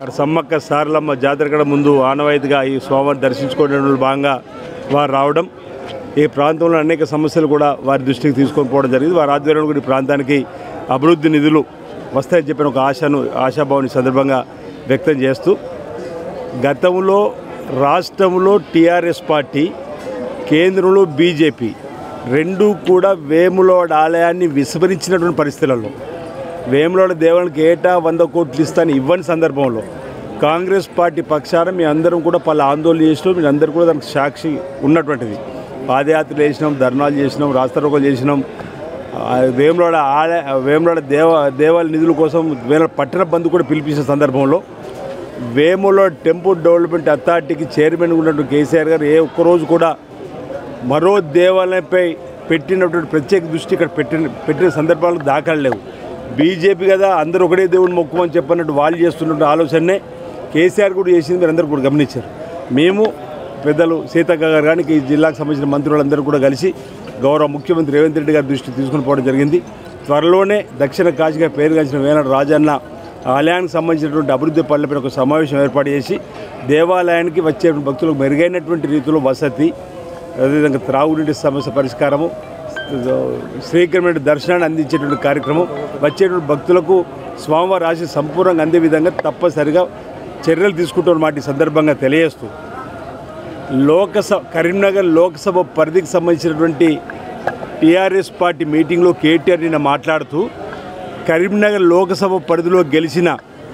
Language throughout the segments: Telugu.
మరి సమ్మక్క సారలమ్మ జాతర కడ ముందు ఆనవాయితీగా ఈ స్వామివారిని దర్శించుకోవడంలో భాగంగా వారు రావడం ఈ ప్రాంతంలో అనేక సమస్యలు కూడా వారి దృష్టికి తీసుకొని పోవడం జరిగింది వారి ఆధ్వర్యంలో కూడా ఈ ప్రాంతానికి అభివృద్ధి నిధులు వస్తాయని చెప్పిన ఒక ఆశను ఆశాభావాన్ని సందర్భంగా వ్యక్తం చేస్తూ గతంలో రాష్ట్రంలో టీఆర్ఎస్ పార్టీ కేంద్రంలో బీజేపీ రెండు కూడా వేములవాడ ఆలయాన్ని విస్మరించినటువంటి పరిస్థితులలో వేములవాడ దేవునికి ఏటా వంద కోట్లు ఇస్తాను ఇవ్వని సందర్భంలో కాంగ్రెస్ పార్టీ పక్షాన మీ అందరం కూడా పలు ఆందోళన చేసినాం మీరు అందరూ కూడా దానికి సాక్షి ఉన్నటువంటిది పాదయాత్రలు చేసినాం ధర్నాలు చేసినాం రాస్తారోకలు చేసినాం ఆ వేములవాడ ఆలయ వేములవాడ దేవ దేవాలయ నిధుల కోసం వేల పట్టణ బంధు కూడా పిలిపించిన సందర్భంలో వేములో టెంపుల్ డెవలప్మెంట్ అథారిటీకి చైర్మన్ ఉన్నటువంటి కేసీఆర్ గారు ఏ ఒక్కరోజు కూడా మరో దేవాలయంపై పెట్టినటువంటి ప్రత్యేక దృష్టి ఇక్కడ పెట్టిన పెట్టిన సందర్భాలు దాఖలు లేవు బీజేపీ కదా అందరూ ఒకటే దేవుని మొక్కుమని చెప్పినట్టు వాళ్ళు చేస్తున్న ఆలోచనే కేసీఆర్ కూడా చేసింది మీరు అందరూ కూడా గమనించారు మేము పెద్దలు సీతక్క గారు కానీ ఈ జిల్లాకు సంబంధించిన మంత్రులందరూ కూడా కలిసి గౌరవ ముఖ్యమంత్రి రేవంత్ రెడ్డి గారి దృష్టికి తీసుకుని పోవడం జరిగింది త్వరలోనే దక్షిణ కాశీగా పేరుగాంచిన వేనాడు రాజన్న ఆలయానికి సంబంధించినటువంటి అభివృద్ధి పనులపై ఒక సమావేశం ఏర్పాటు చేసి దేవాలయానికి వచ్చే భక్తులకు మెరుగైనటువంటి రీతిలో వసతి అదేవిధంగా త్రాగునీటి సమస్య పరిష్కారము శ్రీకరమైన దర్శనాన్ని అందించేటువంటి కార్యక్రమం వచ్చేటువంటి భక్తులకు స్వామివారి ఆశ సంపూర్ణంగా అందే విధంగా తప్పనిసరిగా చర్యలు తీసుకుంటున్న మాట ఈ సందర్భంగా తెలియజేస్తూ లోకసభ కరీంనగర్ లోక్సభ పరిధికి సంబంధించినటువంటి టీఆర్ఎస్ పార్టీ మీటింగ్లో కేటీఆర్ నిన్న మాట్లాడుతూ కరీంనగర్ లోకసభ పరిధిలో గెలిచిన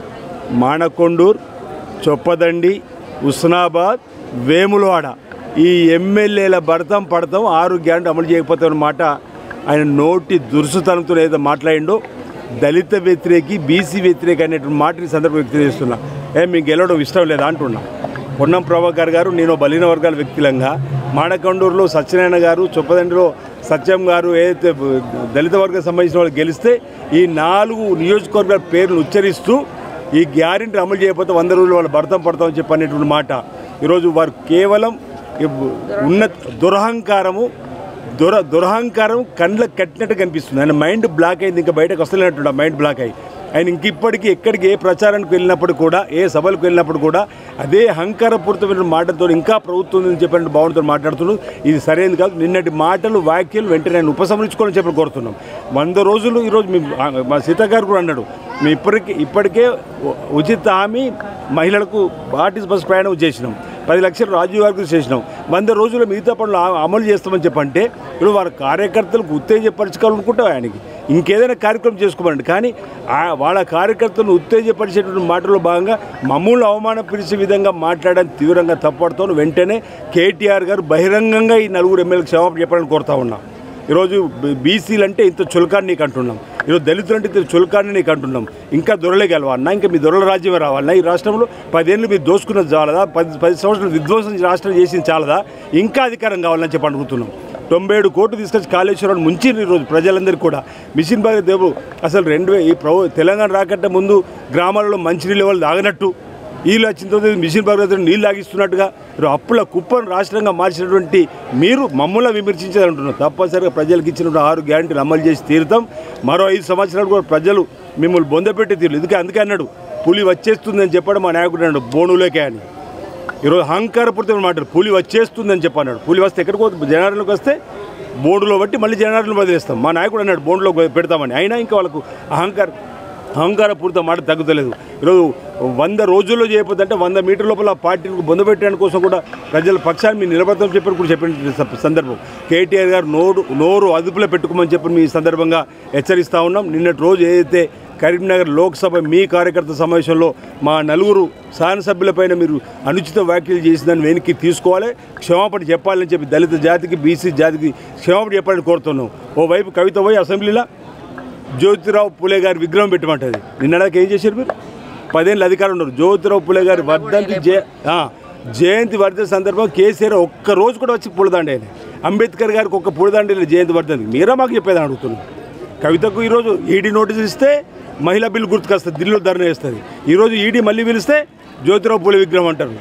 మానకొండూర్ చొప్పదండి ఉస్నాబాద్ వేములవాడ ఈ ఎమ్మెల్యేల భర్తం పడతాం ఆరు గ్యారెంటీ అమలు చేయకపోతాం మాట ఆయన నోటి దురుసుతనంతో ఏదో మాట్లాడిండో దళిత వ్యతిరేకి బీసీ వ్యతిరేక అనేటువంటి మాట ఈ సందర్భం వ్యక్తం చేస్తున్నా ఏ మీకు గెలవడం ఇష్టం లేదా అంటున్నా పొన్నం ప్రభాకర్ గారు నేను బలిన వర్గాల వ్యక్తులంగా మాడకొండూరులో సత్యనారాయణ గారు చొప్పదండిలో సత్యం గారు ఏదైతే దళిత వర్గం సంబంధించిన వాళ్ళు గెలిస్తే ఈ నాలుగు నియోజకవర్గాల పేర్లు ఉచ్చరిస్తూ ఈ గ్యారెంటీ అమలు చేయకపోతే వంద రోజులు వాళ్ళు భర్తం పడతామని చెప్పి అనేటువంటి మాట ఈరోజు వారు కేవలం ఈ ఉన్న దురహంకారము దుర దురహంకారం కండ్లకు కట్టినట్టు కనిపిస్తుంది ఆయన మైండ్ బ్లాక్ అయింది ఇంకా బయటకు వస్తలేనట్టు ఆ మైండ్ బ్లాక్ అయ్యి ఆయన ఇంక ఇప్పటికీ ఎక్కడికి ఏ ప్రచారానికి వెళ్ళినప్పుడు కూడా ఏ సభలకు వెళ్ళినప్పుడు కూడా అదే అహంకారపూరితమైన మాటలతో ఇంకా ప్రభుత్వం ఉందని చెప్పిన భావనతో మాట్లాడుతున్నాడు ఇది సరైనది కాదు నిన్నటి మాటలు వ్యాఖ్యలు వెంటనే ఆయన ఉపసంహరించుకోవాలని చెప్పి కోరుతున్నాం వంద రోజులు ఈరోజు మీ మా సీత గారు కూడా అన్నాడు మేము ఇప్పటికే ఇప్పటికే ఉ- ఉచిత హామీ మహిళలకు ఆర్టీసీ బస్ ప్రయాణం చేసినాం పది లక్షలు రాజీవ్ గారికి చేసినాం వంద రోజులు మిగతా పనులు ఆ- అమలు చేస్తామని చెప్పంటే ఇప్పుడు వారి కార్యకర్తలకు ఉత్తేజపరచుకోవాలనుకుంటాం ఆయనకి ఇంకేదైనా కార్యక్రమం చేసుకోమండి కానీ ఆ- వాళ్ళ కార్యకర్తలను ఉత్తేజపరిచేటువంటి మాటల్లో భాగంగా మమ్మల్ని అవమానపరిచే విధంగా మాట్లాడడానికి తీవ్రంగా తప్పడుతాను వెంటనే కేటీఆర్ గారు బహిరంగంగా ఈ నలుగురు ఎమ్మెల్యేలకు క్షమాపణ చెప్పాలని కోరుతా ఉన్నా ఈరోజు బీ- బీసీలు అంటే ఇంత చులకాన్ని నీకు అంటున్నాం ఈరోజు దళితులు అంటే ఇంత చులకాన్ని నీకు అంటున్నాం ఇంకా దొరలే గెలవన్నా ఇంకా మీ దొరల రాజ్యమే రావాలన్నా ఈ రాష్ట్రంలో పదేళ్ళు మీరు దోసుకున్నది చాలదా పది పది సంవత్సరాలు విధ్వంసం రాష్ట్రం చేసింది చాలదా ఇంకా అధికారం కావాలని చెప్పి అడుగుతున్నాం తొంభై ఏడు కోట్లు తీసుకొచ్చి కాళేశ్వరం ముంచి ఈరోజు ప్రజలందరికీ కూడా మిషన్ బాగా దేవు అసలు రెండు వే- ఈ ప్రభు తెలంగాణ రాకంటే ముందు గ్రామాలలో మంచినీళ్ళు వాళ్ళు తాగనట్టు వీళ్ళు వచ్చిన తర్వాత మిషన్ భగీరథ నీళ్ళు లాగిస్తున్నట్టుగా మీరు అప్పుల కుప్పను రాష్ట్రంగా మార్చినటువంటి మీరు మమ్మల్ని విమర్శించాలంటున్నారు తప్పనిసరిగా ప్రజలకు ఇచ్చిన ఆరు గ్యారంటీలు అమలు చేసి తీరుతాం మరో ఐదు సంవత్సరాలు కూడా ప్రజలు మిమ్మల్ని బొందపెట్టి తీరు ఎందుకే అందుకే అన్నాడు పులి వచ్చేస్తుందని చెప్పడం మా నాయకుడు అన్నాడు బోనులేకే అని ఈరోజు అహంకారపూరితమైన మాట పులి వచ్చేస్తుందని చెప్పన్నాడు పులి వస్తే ఎక్కడికి పోతుంది జనాలకు వస్తే బోర్డులో బట్టి మళ్ళీ జనాలను వదిలేస్తాం మా నాయకుడు అన్నాడు బోర్డులో పెడతామని అయినా ఇంకా వాళ్ళకు అహంకార అహంకారపూరిత మాట తగ్గుతలేదు ఈరోజు వంద రోజుల్లో చేయకపోతే వంద మీటర్ లోపల ఆ పార్టీలకు బొందపెట్టడానికి కోసం కూడా ప్రజల పక్షాన్ని మీ నిలబడతాం చెప్పి కూడా చెప్పిన స- సందర్భం కేటీఆర్ గారు నోరు నోరు అదుపులో పెట్టుకోమని చెప్పి మీ సందర్భంగా హెచ్చరిస్తా ఉన్నాం నిన్నటి రోజు ఏదైతే కరీంనగర్ లోక్సభ మీ కార్యకర్త సమావేశంలో మా నలుగురు శాసనసభ్యులపైన మీరు అనుచిత వ్యాఖ్యలు చేసిందని వెనక్కి తీసుకోవాలి క్షమాపణ చెప్పాలని చెప్పి దళిత జాతికి బీసీ జాతికి క్షమాపణ చెప్పాలని కోరుతున్నాం ఓవైపు కవిత పోయి అసెంబ్లీలో జ్యోతిరావు పులే గారి విగ్రహం పెట్టమంటది నిన్నడానికి ఏం చేశారు మీరు పదేళ్ళు అధికారం ఉన్నారు జ్యోతిరావు పులే గారి వర్ధంతి జయ ఆ, జయంతి వర్ధంతి సందర్భం కేసీఆర్ ఒక్క రోజు కూడా వచ్చి పూలదండ ఆయన అంబేద్కర్ గారికి ఒక్క పూలదండ లేదు జయంతి వర్ధంతి మీరే మాకు చెప్పేదని అడుగుతున్నాం కవితకు ఈరోజు ఈడీ నోటీస్ ఇస్తే మహిళా బిల్లు గుర్తుకొస్తుంది ఢిల్లీలో ధర్నా వేస్తుంది ఈరోజు ఈడీ మళ్ళీ పిలిస్తే జ్యోతిరావు పూలే విగ్రహం అంటారు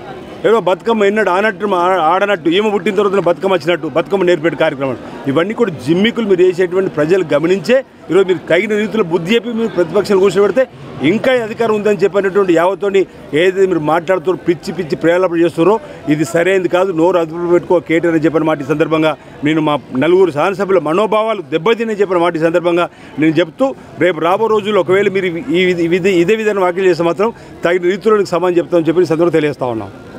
ఏదో బతుకమ్మ ఎన్నడు ఆనట్టు ఆ- ఆడనట్టు ఈమె పుట్టిన తర్వాత బతుకమ్మ వచ్చినట్టు బతుకమ్మ నేర్పేట కార్యక్రమం ఇవన్నీ కూడా జిమ్మికులు మీరు చేసేటువంటి ప్రజలు గమనించే ఈరోజు మీరు తగిన రీతిలో బుద్ధి చెప్పి మీరు ప్రతిపక్షాలు కూర్చోబెడితే ఇంకా అధికారం ఉందని చెప్పినటువంటి యావత్తోని ఏదైతే మీరు మాట్లాడుతూ పిచ్చి పిచ్చి ప్రేరేపణ చేస్తున్నారో ఇది సరైనది కాదు నోరు అదుపు పెట్టుకో కేటీఆర్ అని చెప్పిన మాట ఈ సందర్భంగా నేను మా నలుగురు శాసనసభ్యుల మనోభావాలు దెబ్బతిని చెప్పిన మాట ఈ సందర్భంగా నేను చెప్తూ రేపు రాబో రోజుల్లో ఒకవేళ మీరు ఈ విధి- ఇదే విధంగా వ్యాఖ్యలు చేస్తే మాత్రం తగిన రీతిలో సమాధానం చెప్తామని చెప్పి ఈ సందర్భంగా తెలియజేస్తా ఉన్నాం